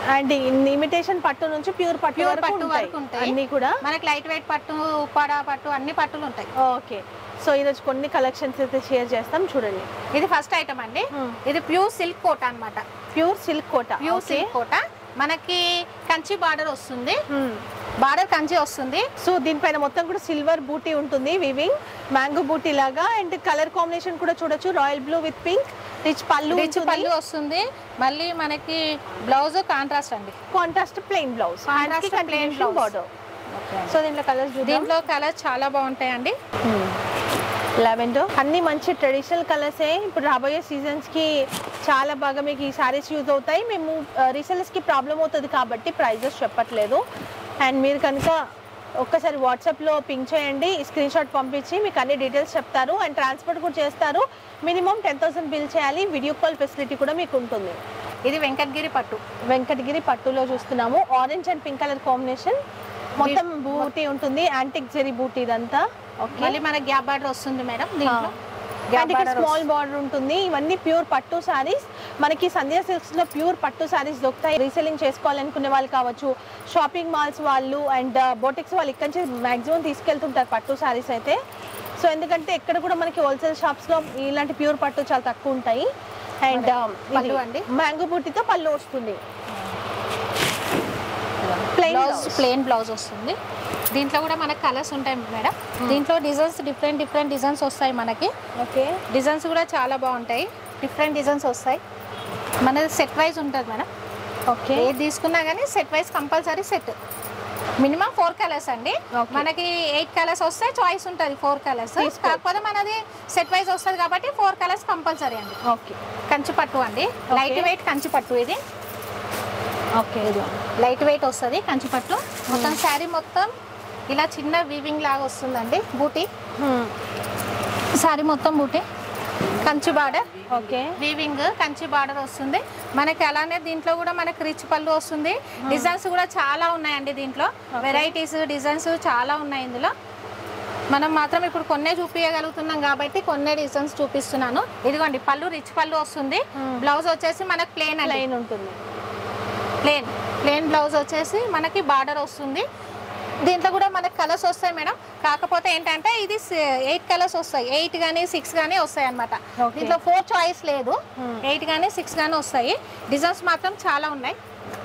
అండ్ ఇమిటేషన్ పట్టు నుంచి ప్యూర్ పట్టు ప్యూర్ వరకు పట్టు ఉంటాయి వరకు ఉంటాయి అన్ని కూడా మనకి లైట్ వెయిట్ పట్టు ఉప్పాడ పట్టు అన్ని పట్టులు ఉంటాయి ఓకే సో ఈరోజు కొన్ని కలెక్షన్స్ అయితే షేర్ చేస్తాం చూడండి ఇది ఫస్ట్ ఐటమ్ అండి Hmm. ఇది ప్యూర్ సిల్క్ కోట అన్నమాట pure silk Kota pure silk Kota మనకి కంచి బార్డర్ వస్తుంది బార్డర్ కంచి వస్తుంది సో దీనిపైన మొత్తం కూడా సిల్వర్ బూటీ ఉంటుంది వివింగ్ మ్యాంగో బూటీ లాగా అండ్ కలర్ కాంబినేషన్ కూడా చూడొచ్చు royal blue with pink rich పళ్ళు రిచ్ పళ్ళు వస్తుంది మళ్ళీ మనకి బ్లౌజ్ కాంట్రాస్ట్ అండి contrast plain blouse Contrast plain blouse. Border so దీంట్లో కలర్స్ చూద్దాం దీంట్లో కలర్ చాలా బాగుంటాయండి లెవెండర్ అన్ని మంచి ట్రెడిషనల్ కలర్సే ఇప్పుడు రాబోయే సీజన్స్ కి చాలా బాగా మీకు ఈ సారీస్ యూజ్ అవుతాయి మేము రీసెలర్స్ కి ప్రాబ్లం అవుతుంది కాబట్టి ప్రైజెస్ చెప్పట్లేదు అండ్ మీరు కనుక ఒక్కసారి వాట్సాప్లో పింక్ చేయండి స్క్రీన్ షాట్ పంపించి మీకు అన్ని డీటెయిల్స్ చెప్తారు అండ్ ట్రాన్స్పోర్ట్ కూడా చేస్తారు మినిమం టెన్ థౌసండ్ బిల్ చేయాలి వీడియో కాల్ ఫెసిలిటీ కూడా మీకు ఉంటుంది ఇది వెంకటగిరి పట్టు వెంకటగిరి పట్టులో చూస్తున్నాము orange and pink colour combination మొత్తం బూటీ ఉంటుంది యాంటిక్ జెరీ బూటీ ఇదంతా ఓకే మళ్ళీ మన గ్యాప్ బార్డర్ వస్తుంది మేడం దీంట్లో Gap అండ్ ఇక్కడ border స్మాల్ బార్డర్ ఉంటుంది ఇవన్నీ ప్యూర్ పట్టు సారీస్ మనకి సంధ్యా సిల్క్స్ లో ప్యూర్ పట్టు సారీస్ దొరుకుతాయి రీసెలింగ్ చేసుకోవాలనుకునే వాళ్ళు కావచ్చు షాపింగ్ మాల్స్ వాళ్ళు అండ్ బోటిక్స్ వాళ్ళు ఇక్కడి నుంచి మాక్సిమం తీసుకెళ్తుంటారు పట్టు సారీస్ అయితే సో ఎందుకంటే ఎక్కడ కూడా మనకి హోల్సేల్ షాప్స్ లో ఇలాంటి ప్యూర్ పట్టు చాలా తక్కువ ఉంటాయి అండ్ పళ్ళు అండి. మ్యాంగో బుట్టితో పళ్ళు వస్తుంది ప్లెయిన్ బ్లౌజ్ ప్లెయిన్ బ్లౌజ్ వస్తుంది దీంట్లో కూడా మనకి కలర్స్ ఉంటాయి మేడం దీంట్లో డిజైన్స్ డిఫరెంట్ డిఫరెంట్ డిజైన్స్ వస్తాయి మనకి ఓకే డిజైన్స్ కూడా చాలా బాగుంటాయి డిఫరెంట్ డిజైన్స్ వస్తాయి మనది సెట్ వైజ్ ఉంటుంది మేడం ఓకే ఏది తీసుకున్నా కానీ set wise compulsory set minimum four colours అండి Okay. మనకి ఎయిట్ కలర్స్ వస్తే చాయిస్ ఉంటుంది ఫోర్ కలర్స్ కాకపోతే మనది సెట్ వైజ్ వస్తుంది కాబట్టి ఫోర్ కలర్స్ కంపల్సరీ అండి ఓకే కంచి పట్టు అండి లైట్ వెయిట్ కంచి పట్టు ఇది ఓకే లైట్ వెయిట్ వస్తుంది కంచి పట్టు మొత్తం శారీ మొత్తం ఇలా చిన్న వీవింగ్ లాగా వస్తుందండి బూటీ శారీ మొత్తం బూటీ Kanchi border okay weaving Kanchi border వస్తుంది మనకి అలానే దీంట్లో కూడా మనకి రిచ్ పళ్ళు వస్తుంది డిజైన్స్ కూడా చాలా ఉన్నాయండి దీంట్లో వెరైటీస్ డిజైన్స్ చాలా ఉన్నాయి ఇందులో మనం మాత్రం ఇప్పుడు కొన్నే చూపించగలుగుతున్నాం కాబట్టి కొన్నే డిజైన్స్ చూపిస్తున్నాను ఇదిగోండి పళ్ళు రిచ్ పళ్ళు వస్తుంది బ్లౌజ్ వచ్చేసి మనకి ప్లేన్ అండి ప్లెయిన్ ఉంటుంది ప్లేన్ ప్లేన్ బ్లౌజ్ వచ్చేసి మనకి బార్డర్ వస్తుంది దీంట్లో కూడా మనకి కలర్స్ వస్తాయి మేడం కాకపోతే ఏంటంటే ఇది ఎయిట్ కలర్స్ వస్తాయి ఎయిట్ కానీ సిక్స్ కానీ వస్తాయి అనమాట Okay. దీంట్లో ఫోర్ చాయిస్ లేదు ఎయిట్ కానీ సిక్స్ కానీ వస్తాయి డిజైన్స్ మాత్రం చాలా ఉన్నాయి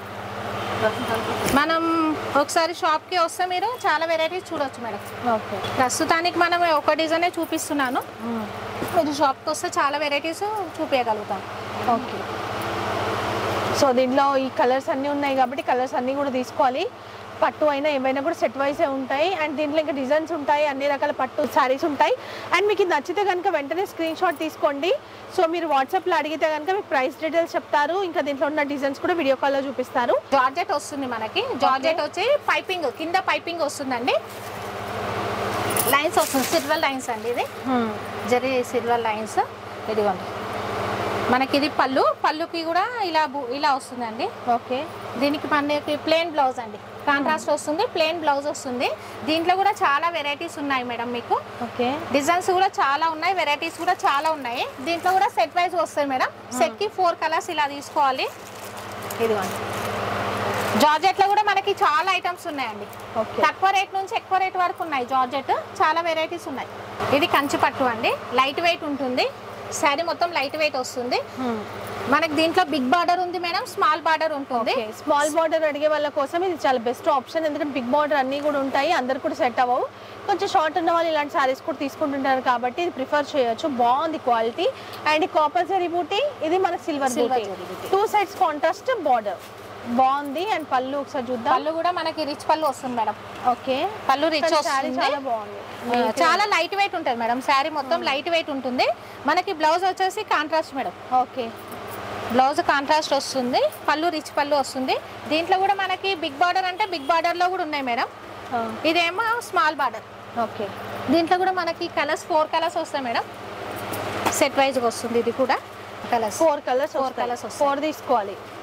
మనం ఒకసారి షాప్కి వస్తే మీరు చాలా వెరైటీస్ చూడొచ్చు మేడం ఓకే ప్రస్తుతానికి మనం ఒక డిజైనే చూపిస్తున్నాను మీరు షాప్కి వస్తే చాలా వెరైటీస్ చూపించగలుగుతాం ఓకే సో దీంట్లో ఈ కలర్స్ అన్నీ ఉన్నాయి కాబట్టి కలర్స్ అన్నీ కూడా తీసుకోవాలి పట్టు అయినా ఏమైనా కూడా సెట్ వైసే ఉంటాయి అండ్ దీంట్లో ఇంకా డిజైన్స్ ఉంటాయి అన్ని రకాల పట్టు శారీస్ ఉంటాయి అండ్ మీకు ఇది నచ్చితే కనుక వెంటనే స్క్రీన్ షాట్ తీసుకోండి సో మీరు వాట్సాప్లో అడిగితే కనుక మీకు ప్రైస్ డీటెయిల్స్ చెప్తారు ఇంకా దీంట్లో ఉన్న డిజైన్స్ కూడా వీడియో కాల్లో చూపిస్తారు జార్జెట్ వస్తుంది మనకి జార్జెట్ వచ్చి పైపింగ్ కింద పైపింగ్ వస్తుందండి లైన్స్ వస్తుంది సిల్వర్ లైన్స్ అండి ఇది జరీ సిల్వర్ లైన్స్ ఇదిగోండి మనకి ఇది పళ్ళు పళ్ళుకి కూడా ఇలా బు- ఇలా వస్తుందండి ఓకే దీనికి మనకి ప్లేన్ బ్లౌజ్ అండి కాంట్రాస్ట్ వస్తుంది ప్లేన్ బ్లౌజ్ వస్తుంది దీంట్లో కూడా చాలా వెరైటీస్ ఉన్నాయి మేడం మీకు ఓకే డిజైన్స్ కూడా చాలా ఉన్నాయి వెరైటీస్ కూడా చాలా ఉన్నాయి దీంట్లో కూడా సెట్ వైజ్ వస్తాయి మేడం సెట్ కి ఫోర్ కలర్స్ ఇలా తీసుకోవాలి ఇదిగోండి జార్జెట్ లో కూడా మనకి చాలా ఐటమ్స్ ఉన్నాయండి ఓకే తక్కువ రేట్ నుంచి ఎక్కువ రేట్ వరకు ఉన్నాయి జార్జెట్ చాలా వెరైటీస్ ఉన్నాయి ఇది కంచి పట్టు అండి లైట్ వెయిట్ ఉంటుంది శారీ మొత్తం లైట్ వెయిట్ వస్తుంది మనకి దీంట్లో బిగ్ బార్డర్ ఉంది మేడం స్మాల్ బార్డర్ ఉంటుంది ఓకే స్మాల్ బార్డర్ అడిగే వాళ్ళ కోసం ఇది చాలా బెస్ట్ ఆప్షన్ ఎందుకంటే బిగ్ బార్డర్ అన్నీ కూడా ఉంటాయి అందరు కూడా సెట్ అవ్వవు కొంచెం షార్ట్ ఉన్న వాళ్ళు ఇలాంటి సారీస్ కూడా తీసుకుంటుంటారు కాబట్టి ఇది ప్రిఫర్ చేయొచ్చు బాగుంది క్వాలిటీ అండ్ కాపర్ జరీ బూటీ ఇది మన సిల్వర్ Silver బూటీ zari booty. Two sides contrast border బాగుంది అండ్ పళ్ళు ఒకసారి చూద్దాం పళ్ళు కూడా మనకి రిచ్ పళ్ళు వస్తుంది మేడం ఓకే పళ్ళు రిచ్ సారీ వస్తుంది చాలా బాగుంది ఆ, చాలా లైట్ వెయిట్ ఉంటుంది మేడం శారీ మొత్తం లైట్ వెయిట్ ఉంటుంది మనకి బ్లౌజ్ వచ్చేసి contrast madam okay blouse contrast వస్తుంది పళ్ళు రిచ్ పళ్ళు వస్తుంది దీంట్లో కూడా మనకి బిగ్ బార్డర్ అంటే బిగ్ బార్డర్ లో కూడా ఉన్నాయి మేడం ఇదేమో స్మాల్ బార్డర్ ఓకే దీంట్లో కూడా మనకి కలర్స్ ఫోర్ కలర్స్ వస్తాయి మేడం సెట్ వైజ్గా వస్తుంది ఇది కూడా colours four colours Four colours వస్తాయి. ఫోర్ తీసుకోవాలి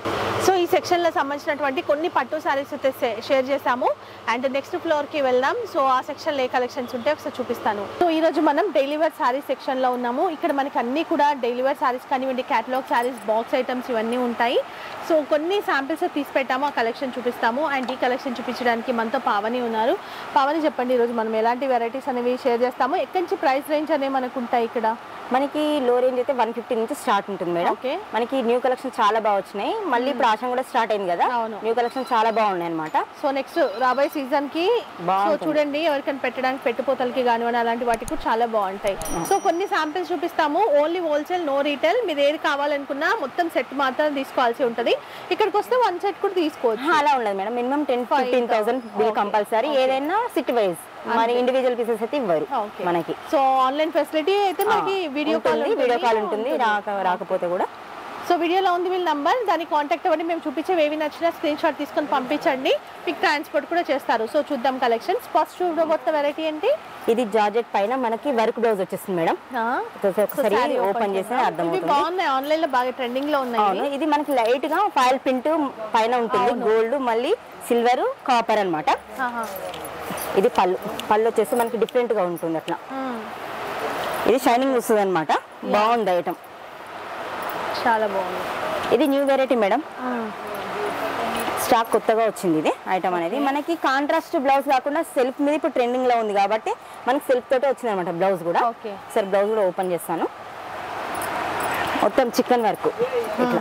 సో ఈ సెక్షన్లో సంబంధించినటువంటి కొన్ని పట్టు శారీస్ అయితే షే- షేర్ చేశాము అండ్ నెక్స్ట్ ఫ్లోర్కి వెళ్దాం సో ఆ సెక్షన్లో ఏ కలెక్షన్స్ ఉంటే ఒకసారి చూపిస్తాను సో ఈ రోజు మనం డైలీ వేర్ శారీ సెక్షన్లో ఉన్నాము ఇక్కడ మనకి అన్ని కూడా డైలీ వేర్ శారీస్ కానివ్వండి క్యాటలాగ్ శారీస్ బాక్స్ ఐటమ్స్ ఇవన్నీ ఉంటాయి సో కొన్ని శాంపిల్స్ తీసి పెట్టాము ఆ కలెక్షన్ చూపిస్తాము అండ్ ఈ కలెక్షన్ చూపించడానికి మనతో పావని ఉన్నారు పావని చెప్పండి ఈరోజు మనం ఎలాంటి వెరైటీస్ అనేవి షేర్ చేస్తాము ఎక్కడి నుంచి ప్రైస్ రేంజ్ అనేవి మనకు ఉంటాయి ఇక్కడ మనకి లో రేంజ్ అయితే వన్ ఫిఫ్టీ నుంచి స్టార్ట్ ఉంటుంది మేడం Okay. మనకి న్యూ కలెక్షన్ చాలా బాగా వచ్చినాయి మళ్ళీ ఇప్పుడు ఆశం కూడా స్టార్ట్ అయింది కదా అవును. న్యూ కలెక్షన్ చాలా బాగున్నాయి అనమాట సో నెక్స్ట్ రాబోయే సీజన్ కి సో బాగుంటుంది. చూడండి ఎవరికైనా పెట్టడానికి పెట్టుపోతలకి కానివ్వండి అలాంటి వాటికి కూడా చాలా బాగుంటాయి సో కొన్ని శాంపిల్స్ చూపిస్తాము ఓన్లీ హోల్సేల్ నో రీటైల్ మీరు ఏది కావాలనుకున్నా మొత్తం సెట్ మాత్రం తీసుకోవాల్సి ఉంటుంది ఇక్కడికి వస్తే వన్ సెట్ కూడా తీసుకోవచ్చు అలా ఉండదు madam minimum ten fifteen thousand bill compulsory ఏదైనా సిట్ వైజ్ మరి ఇండివిజువల్ పీసెస్ అయితే ఇవ్వరు Okay. మనకి సో ఆన్లైన్ ఫెసిలిటీ అయితే మనకి వీడియో కాల్ ఉంటుంది వీడియో కాల్ ఉంటుంది రాక రాకపోతే కూడా సో వీడియోలో ఉంది వీళ్ళ నంబర్ దాన్ని కాంటాక్ట్ అవ్వండి మేము చూపించే ఏవి నచ్చినా స్క్రీన్ షాట్ తీసుకొని పంపించండి మీకు ట్రాన్స్పోర్ట్ కూడా చేస్తారు సో చూద్దాం కలెక్షన్స్ ఫస్ట్ చూడబోతున్న వెరైటీ ఏంటి ఇది జార్జెట్ పైన మనకి వర్క్ బ్లౌజ్ వచ్చేస్తుంది మేడం ఆ, ఒకసారి ఒకసారి సో saree ఓపెన్ చేస్తే చేద్దాం. అర్థం ఇవి అవుతుంది బాగున్నాయి ఆన్లైన్ లో బాగా ట్రెండింగ్ లో ఉన్నాయి అవును ఇది మనకి లైట్ గా ఫైల్ ప్రింట్ పైన ఉంటుంది గోల్డ్ మళ్ళీ సిల్వర్ కాపర్ అన్నమాట ఆహా. ఇది పళ్ళు పళ్ళు వచ్చేసి మనకి డిఫరెంట్ గా ఉంటుంది అట్లా మ్మ్. ఇది షైనింగ్ వస్తుంది అనమాట బాగుంది ఐటమ్ చాలా బాగుంది ఇది న్యూ వెరైటీ మేడం మ్మ్. స్టాక్ కొత్తగా వచ్చింది ఇది ఐటమ్ అనేది మనకి కాంట్రాస్ట్ బ్లౌజ్ కాకుండా సెల్ఫ్ మీద ఇప్పుడు ట్రెండింగ్ లో ఉంది కాబట్టి మనకి సెల్ఫ్ తోటే వచ్చింది అనమాట బ్లౌజ్ కూడా ఓకే సరే బ్లౌజ్ కూడా ఓపెన్ చేస్తాను మొత్తం చికెన్ వర్క్ ఇట్లా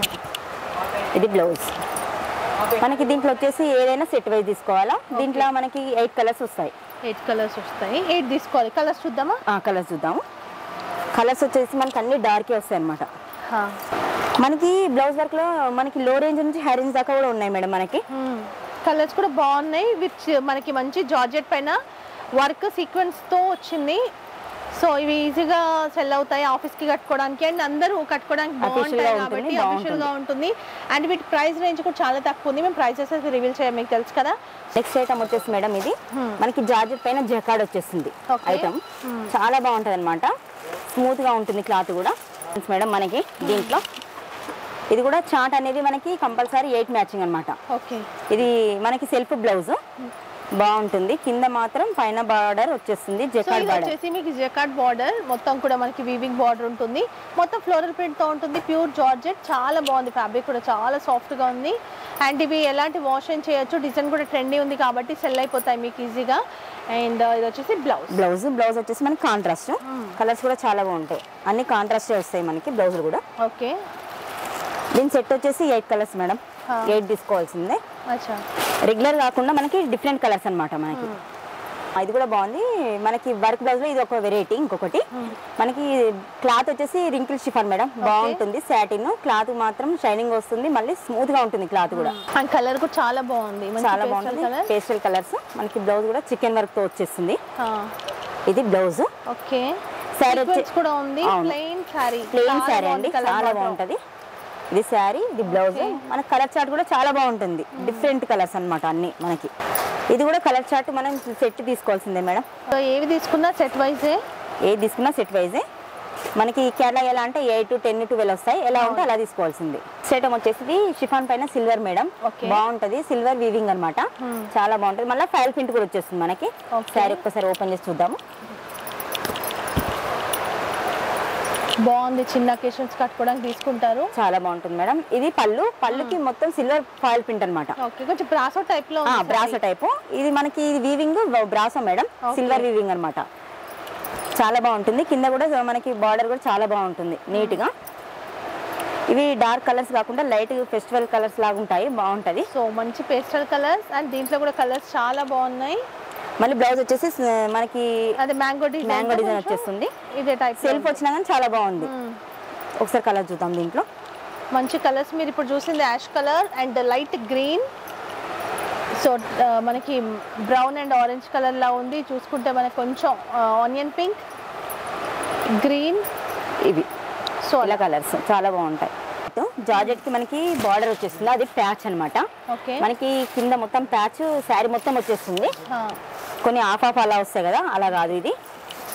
ఇది బ్లౌజ్ మనకి దీంట్లో వచ్చేసి ఏదైనా సెట్ వైజ్ తీసుకోవాలా దీంట్లో మనకి ఎయిట్ కలర్స్ వస్తాయి ఎయిట్ కలర్స్ వస్తాయి ఎయిట్ తీసుకోవాలి కలర్స్ చూద్దామా ఆ కలర్స్ చూద్దాము కలర్స్ వచ్చేసి మనకి అన్ని డార్కే వస్తాయి అనమాట హా. మనకి బ్లౌజ్ వర్క్ లో మనకి లో రేంజ్ నుంచి హై రేంజ్ దాకా కూడా ఉన్నాయి మేడం మనకి మ్మ్. కలర్స్ కూడా బాగున్నాయి విత్ మనకి మంచి జార్జెట్ పైన వర్క్ సీక్వెన్స్ తో వచ్చింది సో ఇవి ఈజీగా సెల్ అవుతాయి ఆఫీస్ కి కట్టుకోవడానికి అండ్ అందరూ కట్టుకోవడానికి Official గా బాగుంటాయి ఉంటుంది, కాబట్టి అఫీషియల్ గా ఉంటుంది అండ్ వీటి ప్రైస్ రేంజ్ కూడా చాలా తక్కువ ఉంది మేము ప్రైసెస్ అయితే రివీల్ చేయం మీకు తెలుసు కదా నెక్స్ట్ ఐటమ్ వచ్చేసి మేడం ఇది మనకి జార్జెట్ పైన జకాడ్ వచ్చేసింది Okay. ఐటమ్ చాలా బాగుంటది అనమాట స్మూత్ గా ఉంటుంది క్లాత్ కూడా మేడం మనకి దీంట్లో ఇది కూడా చాట్ అనేది మనకి కంపల్సరీ ఎయిట్ మ్యాచింగ్ అన్నమాట ఓకే ఇది మనకి సెల్ఫ్ బ్లౌజ్ బాగుంటుంది కింద మాత్రం పైన బార్డర్ వచ్చేస్తుంది సో జకాడ్ ఇది బార్డర్ వచ్చేసి మీకు జకాట్ బార్డర్ మొత్తం కూడా మనకి వీవింగ్ బార్డర్ ఉంటుంది మొత్తం ఫ్లోరల్ ప్రింట్ తో ఉంటుంది ప్యూర్ జార్జెట్ చాలా బాగుంది ఫ్యాబ్రిక్ కూడా చాలా సాఫ్ట్ గా ఉంది అండ్ ఇవి ఎలాంటి వాష్ అని చేయొచ్చు డిజైన్ కూడా ట్రెండీ ఉంది కాబట్టి సెల్ అయిపోతాయి మీకు ఈజీగా అండ్ ఇది వచ్చేసి బ్లౌజ్ బ్లౌజ్ బ్లౌజ్ వచ్చేసి మనకి కాంట్రాస్ట్ కలర్స్ కూడా చాలా బాగుంటాయి అన్ని కాంట్రాస్ట్ వస్తాయి మనకి బ్లౌజులు కూడా ఓకే దీని సెట్ వచ్చేసి ఎయిట్ కలర్స్ మేడం ఆ. ఎయిట్ తీసుకోవాల్సిందే అచ్చా రెగ్యులర్ కాకుండా మనకి డిఫరెంట్ కలర్స్ అన్నమాట మనకి ఇది కూడా బాగుంది మనకి వర్క్ బ్లౌజ్ లో ఇది ఒక వెరైటీ ఇంకొకటి మనకి క్లాత్ వచ్చేసి రింకిల్ షిఫాన్ మేడం బాగుంటుంది సాటిన్ క్లాత్ మాత్రం షైనింగ్ వస్తుంది మళ్ళీ స్మూత్ గా ఉంటుంది క్లాత్ కూడా అండ్ కలర్ కూడా చాలా బాగుంది చాలా బాగుంటుంది కలర్ పేస్టల్ కలర్స్ మనకి బ్లౌజ్ కూడా చికెన్ వర్క్ తో వచ్చేస్తుంది ఇది బ్లౌజ్ ఓకే Saree వచ్చి- సీక్వెన్స్ కూడా ఉంది అవును. ప్లెయిన్ శారీ ప్లెయిన్ శారీ అండి చాలా బాగుంటది ఇది శారీ ఇది బ్లౌజ్ మన కలర్ చార్ట్ కూడా చాలా బాగుంటుంది డిఫరెంట్ కలర్స్ అన్నమాట అన్ని మనకి ఇది కూడా కలర్ చార్ట్ మనం సెట్ తీసుకోవాల్సిందే మేడం సో ఏవి తీసుకున్నా సెట్ వైజే ఏది తీసుకున్నా సెట్ వైజే మనకి కేరళ ఎలా అంటే ఎయిట్ టెన్ ట్వెల్వ్ వస్తాయి ఎలా ఉంటే అలా తీసుకోవాల్సింది సెటం వచ్చేసి షిఫాన్ పైన సిల్వర్ మేడం Okay. బాగుంటది సిల్వర్ వీవింగ్ అన్నమాట చాలా బాగుంటది మళ్ళీ ఫైల్ ప్రింట్ కూడా వచ్చేస్తుంది మనకి Okay. శారీ ఒక్కసారి ఓపెన్ చేసి చూద్దాము బాగుంది చిన్న అకేషన్స్ కట్టుకోవడానికి తీసుకుంటారు చాలా బాగుంటుంది మేడం ఇది పళ్ళు పళ్ళుకి మొత్తం సిల్వర్ ఫాయిల్ ప్రింట్ అన్నమాట ఓకే కొంచెం బ్రాసో టైప్ లో ఉంది బ్రాసో టైపు ఇది మనకి weaving brasso madam silver weaving అన్నమాట చాలా బాగుంటుంది కింద కూడా మనకి బార్డర్ కూడా చాలా బాగుంటుంది నీట్ గా ఇవి డార్క్ కలర్స్ కాకుండా లైట్ ఫెస్టివల్ కలర్స్ లాగా ఉంటాయి బాగుంటది సో మంచి పేస్టల్ కలర్స్ అండ్ దీంట్లో కూడా కలర్స్ చాలా బాగున్నాయి మళ్ళీ బ్లౌజ్ వచ్చేసి స- మనకి అదే మ్యాంగో డిజైన్ మ్యాంగో డిజైన్ వచ్చేస్తుంది ఇదే టైప్ సెల్ఫ్ వచ్చినా కానీ చాలా బాగుంది ఒకసారి కలర్ చూద్దాం దీంట్లో మంచి కలర్స్ మీరు ఇప్పుడు చూసింది ash colour and light green so మనకి బ్రౌన్ అండ్ ఆరెంజ్ కలర్ లా ఉంది చూసుకుంటే మనకి కొంచెం ఆనియన్ పింక్ గ్రీన్ ఇవి సో ఇలా కలర్స్ చాలా బాగుంటాయి జార్జెట్ కి మనకి బార్డర్ వచ్చేస్తుంది అది ప్యాచ్ అన్నమాట ఓకే మనకి కింద మొత్తం ప్యాచ్ శారీ మొత్తం వచ్చేస్తుంది కొన్ని ఆఫ్ ఆఫ్ అలా వస్తాయి కదా అలా కాదు ఇది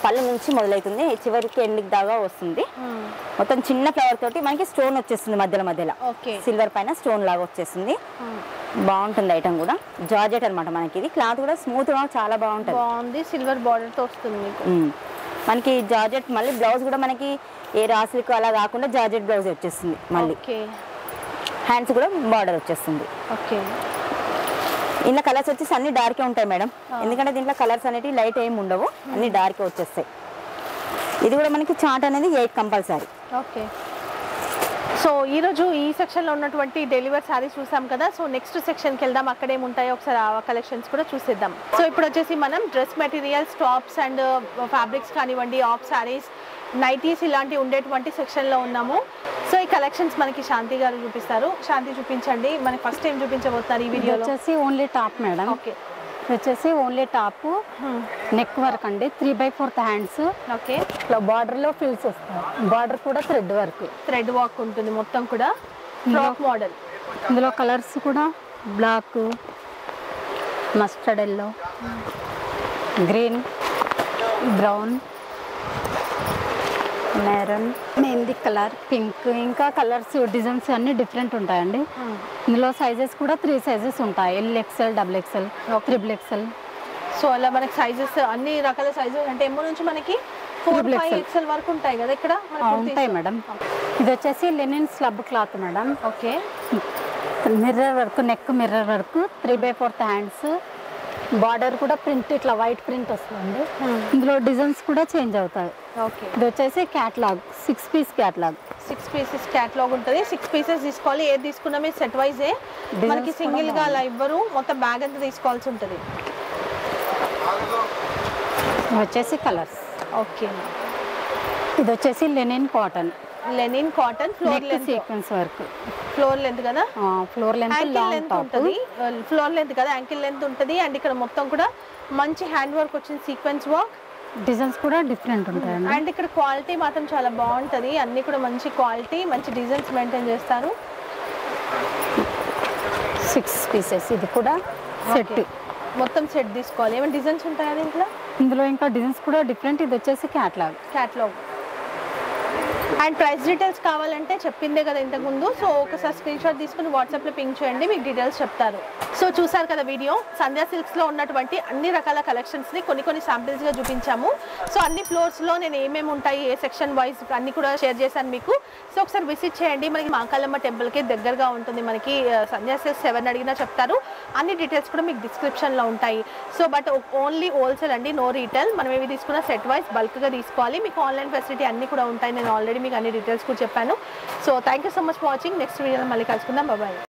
పళ్ళు నుంచి మొదలవుతుంది చివరికి ఎండికి దాకా వస్తుంది మొత్తం చిన్న ఫ్లవర్ తోటి మనకి స్టోన్ వచ్చేస్తుంది మధ్యలో మధ్యలో ఓకే సిల్వర్ పైన స్టోన్ లాగా వచ్చేస్తుంది బాగుంటుంది ఐటమ్ కూడా జార్జెట్ అనమాట మనకి ఇది క్లాత్ కూడా స్మూత్ గా చాలా బాగుంటుంది బాగుంది సిల్వర్ బార్డర్ తో వస్తుంది మీకు ఉమ్. మనకి జార్జెట్ మళ్ళీ బ్లౌజ్ కూడా మనకి ఏ రాసిలకు అలా కాకుండా జార్జెట్ బ్లౌజ్ వచ్చేస్తుంది మళ్ళీ ఓకే హ్యాండ్స్ కూడా బార్డర్ వచ్చేస్తుంది ఓకే ఇందులో కలర్స్ వచ్చేసి అన్ని డార్కే ఉంటాయి మేడం ఎందుకంటే దీంట్లో కలర్స్ అనేవి లైట్ ఏమి ఉండవు అన్ని డార్కే వచ్చేస్తాయి ఇది కూడా మనకి చాట్ అనేది ఎయిట్ కంపల్సరీ ఓకే సో ఈరోజు ఈ సెక్షన్లో ఉన్నటువంటి డెలివరీ శారీస్ చూసాం కదా సో నెక్స్ట్ సెక్షన్కి వెళ్దాం అక్కడ ఏముంటాయో ఒకసారి ఆ కలెక్షన్స్ కూడా చూసేద్దాం సో ఇప్పుడు వచ్చేసి మనం dress materials tops and fabrics కానివ్వండి ఆఫ్ శారీస్ నైటీస్ ఇలాంటి ఉండేటువంటి సెక్షన్లో ఉన్నాము సో ఈ కలెక్షన్స్ మనకి శాంతి గారు చూపిస్తారు శాంతి చూపించండి మనకి ఫస్ట్ ఏం చూపించబోతున్నారు ఈ ఇది వీడియోలో వచ్చేసి ఓన్లీ టాప్ మేడం ఓకే ఇది వచ్చేసి ఓన్లీ టాప్ నెక్ వర్క్ అండి three by fourth hands okay ఇట్లా బార్డర్ లో ఫిల్స్ వస్తాయి బార్డర్ కూడా థ్రెడ్ వర్క్ థ్రెడ్ వాక్ ఉంటుంది మొత్తం కూడా ఫ్రాక్ మోడల్ ఇందులో కలర్స్ కూడా black mustard yellow green brown maroon mehndi colour pink ఇంకా కలర్స్ డిజైన్స్ అన్ని డిఫరెంట్ ఉంటాయండి ఇందులో సైజెస్ కూడా త్రీ సైజెస్ ఉంటాయి L XL double XL triple XL so అలా మనకి సైజెస్ అన్ని రకాల సైజెస్ అంటే ఎమ్మో నుంచి మనకి four Triple five XL. XL వరకు ఉంటాయి కదా ఇక్కడ ఉంటాయి మేడం ఇది వచ్చేసి linen slub cloth madam okay mirror work neck mirror work three by fourth hands border కూడా ప్రింట్ ఇట్లా వైట్ ప్రింట్ వస్తుంది ఇందులో డిజైన్స్ కూడా చేంజ్ అవుతాయి ఓకే ఇది వచ్చేసి catalogue six piece catalogue six pieces catalogue ఉంటుంది సిక్స్ పీసెస్ తీసుకోవాలి ఏది తీసుకున్నా మీరు సెట్ వైజే మనకి కూడా సింగిల్ గా అలా ఇవ్వరు మొత్తం బ్యాగ్ అంతా తీసుకోవాల్సి ఉంటుంది ఇవి వచ్చేసి కలర్స్ ఓకే ఇది వచ్చేసి linen cotton linen cotton floor neck length sequence work floor length కదా floor length ankle long length top ఉంటుంది ఫ్లోర్ లెంత్ కదా యాంకిల్ లెంత్ ఉంటుంది అండ్ ఇక్కడ మొత్తం కూడా మంచి హ్యాండ్ వర్క్ వచ్చిన సీక్వెన్స్ వర్క్ డిజైన్స్ కూడా డిఫరెంట్ ఉంటాయండి అండ్ ఇక్కడ క్వాలిటీ మాత్రం చాలా బాగుంటుంది అన్ని కూడా మంచి క్వాలిటీ మంచి డిజైన్స్ మెయింటైన్ చేస్తారు సిక్స్ పీసెస్ ఇది కూడా సెట్ Okay. మొత్తం సెట్ తీసుకోవాలి ఏమైనా డిజైన్స్ ఉంటాయా దీంట్లో ఇందులో ఇంకా డిజైన్స్ కూడా డిఫరెంట్ ఇది వచ్చేసి catalogue catalogue and price details కావాలంటే చెప్పిందే కదా ఇంతకుముందు సో ఒకసారి స్క్రీన్ షాట్ తీసుకుని వాట్సాప్లో పింక్ చేయండి మీకు డీటెయిల్స్ చెప్తారు సో చూసారు కదా వీడియో సంధ్యా సిల్క్స్లో ఉన్నటువంటి అన్ని రకాల కలెక్షన్స్ని కొన్ని కొన్ని శాంపిల్స్గా చూపించాము సో అన్ని ఫ్లోర్స్లో నేను ఏమేమి ఉంటాయి ఏ సెక్షన్ వైజ్ అన్ని కూడా షేర్ చేశాను మీకు సో ఒకసారి విజిట్ చేయండి మనకి మాకాలమ్మ టెంపుల్కి దగ్గరగా ఉంటుంది మనకి ఆ, సంధ్యా సిల్క్స్ ఎవరిని అడిగినా చెప్తారు అన్ని డీటెయిల్స్ కూడా మీకు డిస్క్రిప్షన్లో ఉంటాయి సో బట్ ఓన్లీ హోల్సేల్ అండి నో రీటైల్ మనం ఏవి తీసుకున్నా సెట్ వైజ్ బల్క్గా తీసుకోవాలి మీకు ఆన్లైన్ ఫెసిలిటీ అన్ని కూడా ఉంటాయి నేను ఆల్రెడీ మీకు అన్ని డీటెయిల్స్ కూడా చెప్పాను so thank you so much watching next వీడియోలో మళ్ళీ కలుసుకుందాం బాబాయ్